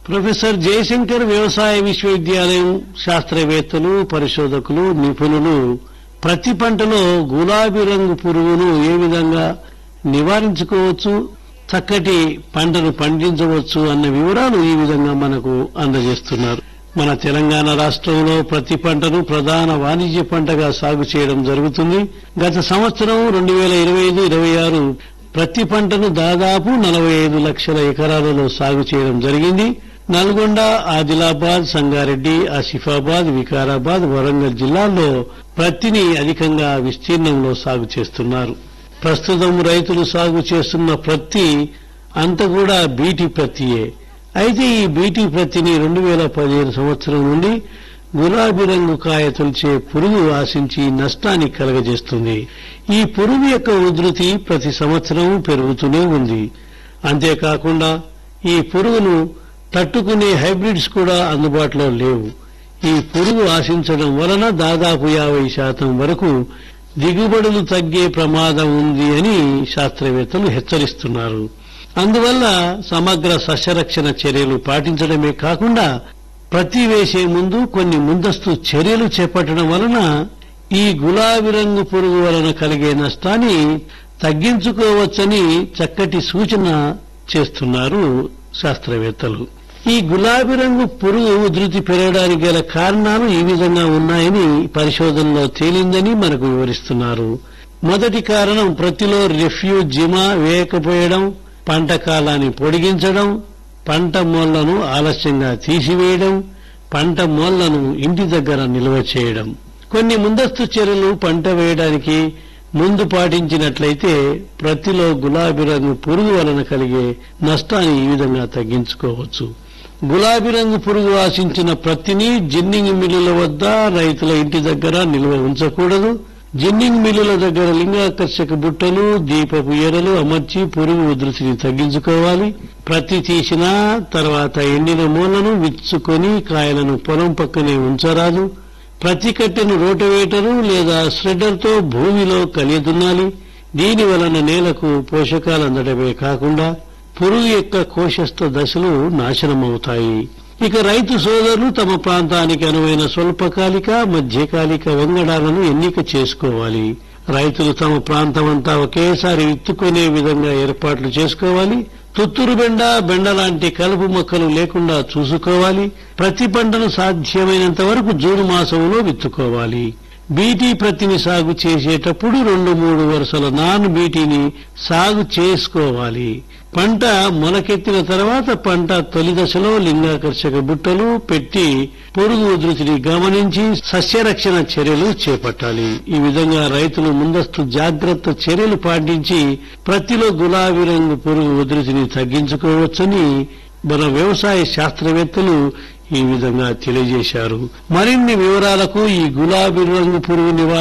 professor Jayashankar వ్యవసాయ విశ్వవిద్యాలయం శాస్త్రవేత్తలు పరిశోధకులు నిపుణులు ప్రతి పంటలో గులాబీ రంగు పురుగును ఏ విధంగా నివారించుకోవచ్చు చక్కటి పంటను పండించవచ్చు అన్న వివరాలు ఈ విధంగా మనకు అందజేస్తున్నారు మన తెలంగాణ రాష్ట్రంలో ప్రతి పంటను ప్రధాన వాణిజ్య పంటగా సాగు చేయడం జరుగుతుంది గత సంవత్సరం రెండు వేల ఇరవై ఐదు ఇరవై ఆరు ప్రతి పంటను దాదాపు నలభై ఐదు లక్షల ఎకరాలలో సాగు చేయడం జరిగింది నల్గొండ ఆదిలాబాద్ సంగారెడ్డి ఆసిఫాబాద్ వికారాబాద్ వరంగల్ జిల్లాల్లో ప్రత్తిని అధికంగా విస్తీర్ణంలో సాగు చేస్తున్నారు ప్రస్తుతం రైతులు సాగు చేస్తున్న ప్రత్తి అంత కూడా బీటీ ప్రత్తియే అయితే ఈ బీటీ ప్రత్తిని రెండు వేల పదిహేను సంవత్సరం నుండి గులాబీ రంగు కాయ తొలిచే పురుగు ఆశించి నష్టాన్ని కలగజేస్తుంది ఈ పురుగు యొక్క ఉధృతి ప్రతి సంవత్సరం పెరుగుతూనే ఉంది అంతేకాకుండా ఈ పురుగును తట్టుకునే హైబ్రిడ్స్ కూడా అందుబాటులో లేవు ఈ పురుగు ఆశించడం వలన దాదాపు యాభై శాతం వరకు దిగుబడులు తగ్గే ప్రమాదం ఉంది అని శాస్త్రవేత్తలు హెచ్చరిస్తున్నారు అందువల్ల సమగ్ర సస్యరక్షణ చర్యలు పాటించడమే కాకుండా ప్రతి వేసే ముందు కొన్ని ముందస్తు చర్యలు చేపట్టడం వలన ఈ గులాబీ రంగు పురుగు వలన కలిగే నష్టాన్ని తగ్గించుకోవచ్చని చక్కటి సూచన చేస్తున్నారు శాస్త్రవేత్తలు ఈ గులాబీ రంగు పురుగు ఉధృతి పెరగడానికి గల కారణాలు ఈ విధంగా ఉన్నాయని పరిశోధనలో తేలిందని మనకు వివరిస్తున్నారు మొదటి కారణం ప్రతిలో రిఫ్యూజ్ జిమా వేయకపోయడం పంట కాలాన్ని పొడిగించడం పంట మొళ్లను ఆలస్యంగా తీసివేయడం పంట మొళ్లను ఇంటి దగ్గర నిల్వ చేయడం కొన్ని ముందస్తు చర్యలు పంట వేయడానికి ముందు పాటించినట్లయితే ప్రతిలో గులాబీ రంగు పురుగు వలన కలిగే నష్టాన్ని ఈ విధంగా తగ్గించుకోవచ్చు గులాబీ రంగు పురుగు ఆశించిన ప్రతిని జిన్నింగ్ మిల్లుల వద్ద రైతుల ఇంటి దగ్గర నిల్వ ఉంచకూడదు జిన్నింగ్ మిల్లుల దగ్గర లింగాకర్షక బుట్టలు దీపపు ఎరలు అమర్చి పురుగు ఉధృతిని తగ్గించుకోవాలి ప్రతి తీసిన తర్వాత ఎండిన మూలను విచ్చుకొని కాయలను పొలం పక్కనే ఉంచరాదు ప్రతి కట్టెను రోటవేటరు లేదా శ్రెడ్డర్తో భూమిలో కలియదున్నాలి దీని వలన నేలకు పోషకాలు అందడమే కాకుండా పురుగు యొక్క కోశస్థ దశలు నాశనమవుతాయి ఇక రైతు సోదరులు తమ ప్రాంతానికి అనువైన స్వల్పకాలిక మధ్యకాలిక వంగడాలను ఎన్నిక చేసుకోవాలి రైతులు తమ ప్రాంతమంతా ఒకేసారి విత్తుకునే విధంగా ఏర్పాట్లు చేసుకోవాలి తుత్తురు బెండ బెండ లాంటి కలుపు మొక్కలు లేకుండా చూసుకోవాలి ప్రతి పంటను సాధ్యమైనంత వరకు జూన్ మాసంలో విత్తుకోవాలి బీటీ ప్రతిని సాగు చేసేటప్పుడు రెండు మూడు వరుసల నాన్ బీటీని సాగు చేసుకోవాలి పంట మొలకెత్తిన తర్వాత పంట తొలి దశలో లింగాకర్షక బుట్టలు పెట్టి పురుగు ఉధృతిని గమనించి సస్యరక్షణ చర్యలు చేపట్టాలి ఈ విధంగా రైతులు ముందస్తు జాగ్రత్త చర్యలు పాటించి ప్రతిలో గులాబీ రంగు పురుగు ఉధృతిని తగ్గించుకోవచ్చని మన వ్యవసాయ శాస్త్రవేత్తలు ఈ విధంగా తెలియజేశారు మరిన్ని వివరాలకు ఈ గులాబీ రంగు పురుగు నివారణ